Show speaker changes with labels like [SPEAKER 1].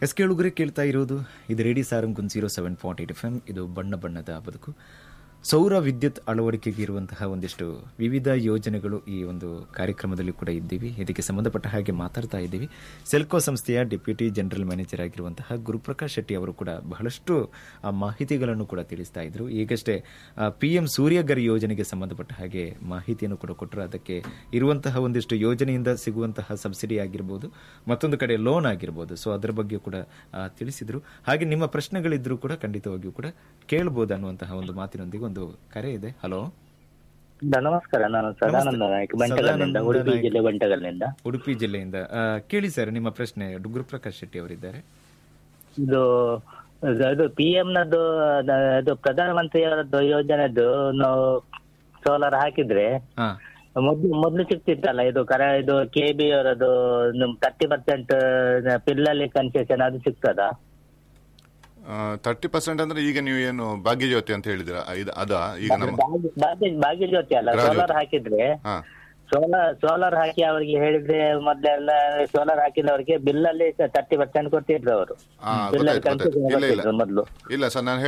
[SPEAKER 1] S ಕೇಳುಗರೆ ಕೇಳ್ತಾ ಇರೋದು ಇದು ರೇಡಿ ಸಾರಂಗುನ್ zero seven point eight F M ಇದು ಬಣ್ಣ ಬಣ್ಣದ ಬದುಕು ಸೌರ ವಿದ್ಯುತ್ ಅಳವಡಿಕೆಗೆ ಇರುವಂತಹ ಒಂದಿಷ್ಟು ವಿವಿಧ ಯೋಜನೆಗಳು ಈ ಒಂದು ಕಾರ್ಯಕ್ರಮದಲ್ಲಿ ಕೂಡ ಇದ್ದೀವಿ ಇದಕ್ಕೆ ಸಂಬಂಧಪಟ್ಟ ಹಾಗೆ ಮಾತಾಡ್ತಾ ಇದ್ದೀವಿ ಸೆಲ್ಕೋ ಸಂಸ್ಥೆಯ ಡೆಪ್ಯೂಟಿ ಜನರಲ್ ಮ್ಯಾನೇಜರ್ ಆಗಿರುವಂತಹ ಗುರುಪ್ರಕಾಶ್ ಶೆಟ್ಟಿ ಅವರು ಕೂಡ ಬಹಳಷ್ಟು ಆ, ಮಾಹಿತಿಗಳನ್ನು ಕೂಡ ತಿಳಿಸ್ತಾ ಇದ್ರು ಈಗಷ್ಟೇ ಪಿ ಎಂ ಸೂರ್ಯಗರ್ ಯೋಜನೆಗೆ ಸಂಬಂಧಪಟ್ಟ ಹಾಗೆ ಮಾಹಿತಿಯನ್ನು ಕೂಡ ಕೊಟ್ಟರು ಅದಕ್ಕೆ ಇರುವಂತಹ ಒಂದಿಷ್ಟು ಯೋಜನೆಯಿಂದ ಸಿಗುವಂತಹ ಸಬ್ಸಿಡಿ ಆಗಿರ್ಬೋದು ಮತ್ತೊಂದು ಕಡೆ ಲೋನ್ ಆಗಿರ್ಬೋದು ಸೊ ಅದರ ಬಗ್ಗೆ ಕೂಡ ಆ, ತಿಳಿಸಿದ್ರು ಹಾಗೆ ನಿಮ್ಮ ಪ್ರಶ್ನೆಗಳಿದ್ರು ಕೂಡ ಖಂಡಿತವಾಗಿಯೂ ಕೂಡ ಕೇಳಬಹುದು ಅನ್ನುವಂತಹ ಒಂದು ಮಾತಿನೊಂದಿಗೆ ಒಂದು ಕರೆ ಇದೆ ಹಲೋ
[SPEAKER 2] ನಮಸ್ಕಾರ ನಾನು ಸದಾನಂದ ನಾಯ್ಕ ಬಂಟಗಲ್ನಿಂದ
[SPEAKER 1] ಸದಾನಂದ
[SPEAKER 2] ಉಡುಪಿ
[SPEAKER 1] ನಾಯ್ಕ.
[SPEAKER 2] ಜಿಲ್ಲೆ ಬಂಟಗಲ್ನಿಂದ
[SPEAKER 1] ಉಡುಪಿ ಜಿಲ್ಲೆಯಿಂದ ಆ, ಕೇಳಿ ಸರ್ ನಿಮ್ಮ ಪ್ರಶ್ನೆ ಗುರುಪ್ರಕಾಶ್ ಶೆಟ್ಟಿ ಅವರಿದ್ದಾರೆ
[SPEAKER 2] ಇದು ಇದು- ಇದು ಪಿ ಎಂ ನದ್ದು ಅದ- ಇದು ಪ್ರಧಾನಮಂತ್ರಿಯವರದ್ದು ಯೋಜನೆದ್ದು ನಾವು ಸೋಲಾರ್ ಹಾಕಿದ್ರೆ
[SPEAKER 1] ಹಾ
[SPEAKER 2] ಮೊದ್ಲು ಮೊದ್ಲು ಸಿಗ್ತಿತ್ತಲ್ಲ ಇದು ಕರ ಇದು ಕೆ ಬಿ ಅವರದ್ದು ತರ್ಟಿ ಪರ್ಸೆಂಟ್ ಪಿಲ್ಲಲ್ಲಿ ಕನ್ಸೆಷನ್ ಅದು ಸಿಗ್ತದಾ
[SPEAKER 3] ತರ್ಟಿ ಪರ್ಸೆಂಟ್ ಅಂದ್ರೆ ಈಗ ನೀವು ಏನು ಭಾಗ್ಯಜ್ಯೋತಿ ಅಂತ ಹೇಳಿದಿರ ಅದ ಈಗ ನಮ್ಮ
[SPEAKER 2] ಭಾಗ್ಯ ಭಾಗ್ಯ- ಭಾಗ್ಯ ಜ್ಯೋತಿ ಅಲ್ಲ
[SPEAKER 3] ಗೃಹ ಜ್ಯೋತಿ.
[SPEAKER 2] ಸೋಲಾರ್ ಹಾಕಿದ್ರೆ
[SPEAKER 3] ಹಾ
[SPEAKER 2] ಸೋಲಾರ್ ಸೋಲಾರ್ ಹಾಕಿ ಅವರಿಗೆ ಹೇಳಿದ್ರೆ ಮೊದ್ಲೆಲ್ಲ ಸೋಲಾರ್ ಹಾಕಿದವರಿಗೆ ಬಿಲ್ ಅಲ್ಲಿ ತರ್ಟಿ ಪರ್ಸೆಂಟ್ ಕೊಡ್ತಿದ್ರು ಅವರು
[SPEAKER 3] ಹಾ
[SPEAKER 2] ಬಿಲ್ ಅಲ್ಲಿ
[SPEAKER 3] ಗೊತ್ತಾಯ್ತು ಗೊತ್ತಾಯ್ತು
[SPEAKER 2] ಕನ್ಸೆಷನ್
[SPEAKER 3] ಇಲ್ಲ ಇಲ್ಲ
[SPEAKER 2] ಕೊಡ್ತಿದ್ರು ಮೊದ್ಲು
[SPEAKER 3] ಇಲ್ಲ ಸರ್ ನಾನು